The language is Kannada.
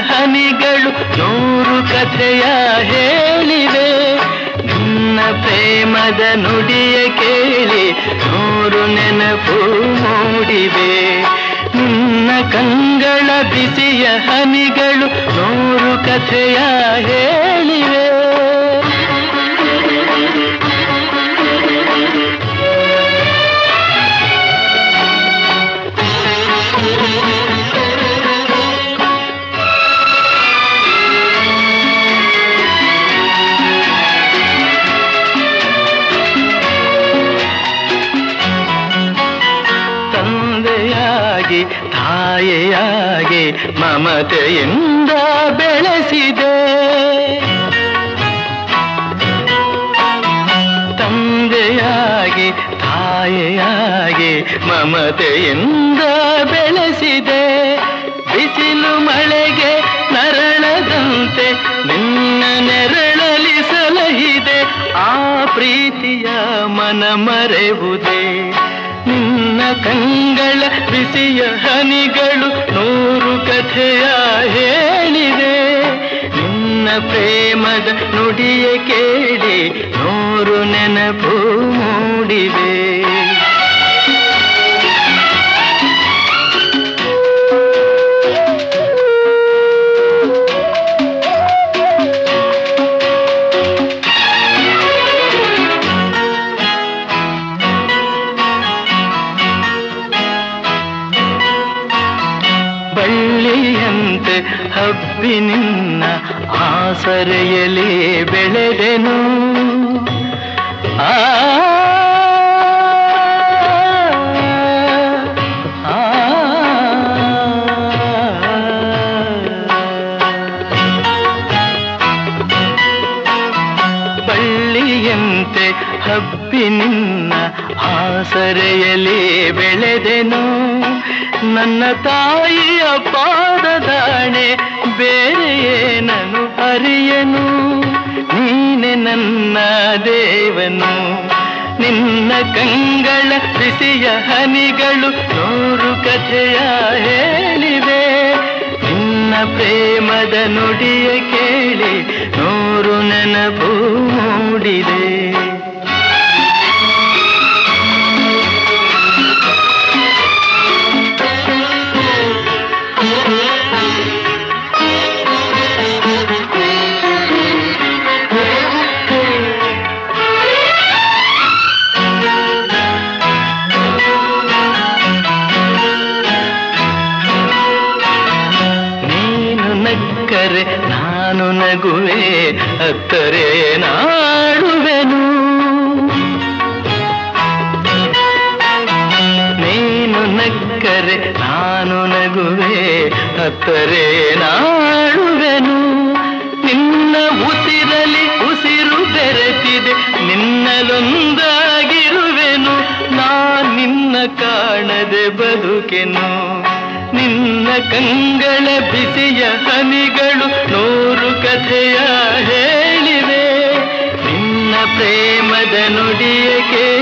ಹನಿಗಳು ನೂರು ಕಥೆಯ ಹೇಳಿವೆ ನಿನ್ನ ಪ್ರೇಮದ ನುಡಿಯ ಕೇಳಿ ನೂರು ನೆನಪು ಮೂಡಿವೆ ನಿನ್ನ ಕಂಗಳ ಬಿಸಿಯ ಹನಿಗಳು ನೂರು ಕಥೆಯ ಹೇಳಿವೆ ತಂದೆಯಾಗಿ ತಾಯಿಯಾಗಿ ಮಮತೆಯಿಂದ ಬೆಳೆಸಿದೆ ತಂದೆಯಾಗಿ ತಾಯಿಯಾಗಿ ಮಮತೆಯಿಂದ ಬೆಳೆಸಿದೆ ಬಿಸಿಲು ಮಳೆಗೆ ನರಳದಂತೆ ನಿನ್ನ ನೆರಳಲಿ ಸಲಹಿದೆ ಆ ಪ್ರೀತಿಯ ಮನ ಮರೆವುದೇ ನಿನ್ನ ಕಂಗಳ ಬಿಸಿಯ ಹನಿಗಳು ನೂರು ಕಥೆಯ ಹೇಳಿದೆ ನಿನ್ನ ಪ್ರೇಮದ ನುಡಿಯ ಕೇಳಿ ನೂರು ನೆನಪು ಮೂಡಿವೆ ಬಳ್ಳಿಯಂತೆ ಹಬ್ಬಿ ನಿನ್ನ ಆಸರೆಯಲಿ ಬೆಳೆದೆನು ಆ ಆ, ಬಳ್ಳಿಯಂತೆ ಹಬ್ಬಿ ನಿನ್ನ ಆಸರೆಯಲಿ ಬೆಳೆದೆನು ನನ್ನ ತಾಯಿಯ ಪಾದದಾಣೆ ಬೇರೆ ಏನನು ಅರಿಯನು ನೀನೆ ನನ್ನ ದೇವನು ನಿನ್ನ ಕಂಗಳ ಬಿಸಿಯ ಹನಿಗಳು ನೂರು ಕಥೆಯ ಹೇಳಿವೆ ನಿನ್ನ ಪ್ರೇಮದ ನುಡಿಯ ಕೇಳಿ ನೂರು ನೆನಪು ಮೂಡಿದೆ ನೀನು ನಕ್ಕರೆ ನಾನು ನಗುವೆ ಅತ್ತರೆ ನಾಡುವೆನು ನೀನು ನಕ್ಕರೆ ನಾನು ನಗುವೆ ಅತ್ತರೆ ನಾಡುವೆನು ನಿನ್ನ ಉಸಿರಲಿ ಉಸಿರು ಬೆರೆತಿದೆ ನಿನ್ನಲೊಂದಾಗಿರುವೆನು ನಾ ನಿನ್ನ ಕಾಣದೆ ಬದುಕೆನು ನಿನ್ನ ಕಂಗಳ ಬಿಸಿಯ ಹನಿಗಳು ನೂರು ಕಥೆಯ ಹೇಳಿವೆ ನಿನ್ನ ಪ್ರೇಮದ ನುಡಿಯ ಕೇಳಿ